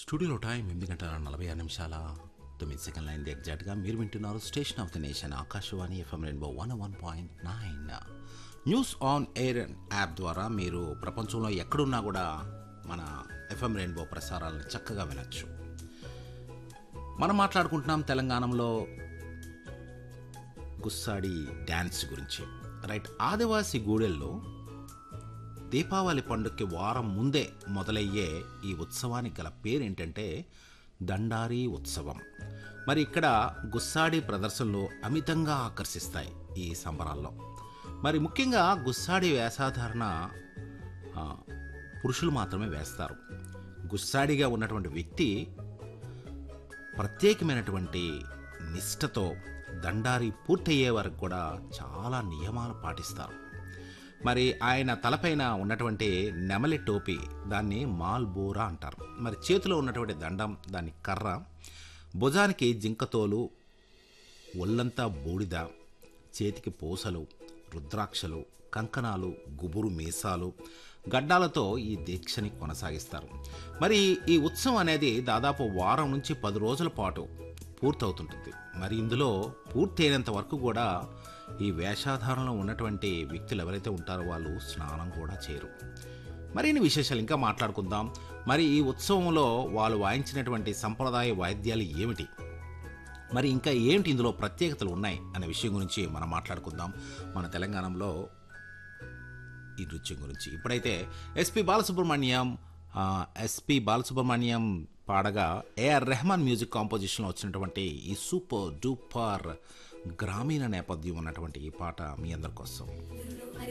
స్టూడియోలో టైం ఎనిమిది గంటల నలభై ఆరు నిమిషాల తొమ్మిది సెకండ్ల అయింది ఎగ్జాక్ట్గా మీరు వింటున్నారు station of the nation Akashvani FM rainbow one one point nine news on air app ద్వారా మీరు ప్రపంచంలో ఎక్కడున్నా కూడా మన ఎఫ్ఎం రెయిన్బో ప్రసారాలను చక్కగా వినొచ్చు మనం మాట్లాడుకుంటున్నాం తెలంగాణలో గుస్సాడి డ్యాన్స్ గురించి రైట్ ఆదివాసి గూడెల్లో దీపావళి పండుగకి వారం ముందే మొదలయ్యే ఈ ఉత్సవానికి గల పేరేంటంటే దండారి ఉత్సవం మరి ఇక్కడ గుస్సాడి ప్రదర్శనలు అమితంగా ఆకర్షిస్తాయి ఈ సంబరాల్లో మరి ముఖ్యంగా గుస్సాడి వేషాధారణ ఆ, పురుషులు మాత్రమే వేస్తారు గుస్సాడిగా ఉన్నటువంటి వ్యక్తి ప్రత్యేకమైనటువంటి నిష్టతో దండారి పూర్తయ్యే వరకు కూడా చాలా నియమాలు పాటిస్తారు మరి ఆయన తలపైన ఉన్నటువంటి నెమలి టోపీ దాన్ని మాల్బోరా అంటారు మరి చేతిలో ఉన్నటువంటి దండం దాని కర్ర భుజానికి జింకతోలు ఒళ్ళంతా బూడిద చేతికి పూసలు రుద్రాక్షలు కంకణాలు గుబురు మీసాలు గడ్డాలతో ఈ దీక్షని కొనసాగిస్తారు మరి ఈ ఉత్సవం అనేది దాదాపు వారం నుంచి పది రోజుల పాటు పూర్తవుతుంటుంది మరి ఇందులో పూర్తయినంత వరకు కూడా ఈ వేషాధారణలో ఉన్నటువంటి వ్యక్తులు ఎవరైతే ఉంటారో వాళ్ళు స్నానం కూడా చేయరు మరిన్ని విశేషాలు ఇంకా మాట్లాడుకుందాం మరి ఈ ఉత్సవంలో వాళ్ళు వాయించినటువంటి సంప్రదాయ వాయిద్యాలు ఏమిటి మరి ఇంకా ఏంటి ఇందులో ప్రత్యేకతలు ఉన్నాయి అనే విషయం గురించి మనం మాట్లాడుకుందాం మన తెలంగాణలో ఈ నృత్యం గురించి ఇప్పుడైతే ఎస్పి బాలసుబ్రహ్మణ్యం ఆ, ఎస్పి బాలసుబ్రహ్మణ్యం పాడగా ఏఆర్ రెహమాన్ మ్యూజిక్ కాంపోజిషన్లో వచ్చినటువంటి ఈ సూపర్ డూపర్ గ్రామీణ నేపథ్యం ఉన్నటువంటి ఈ పాట మీ అందరి కోసం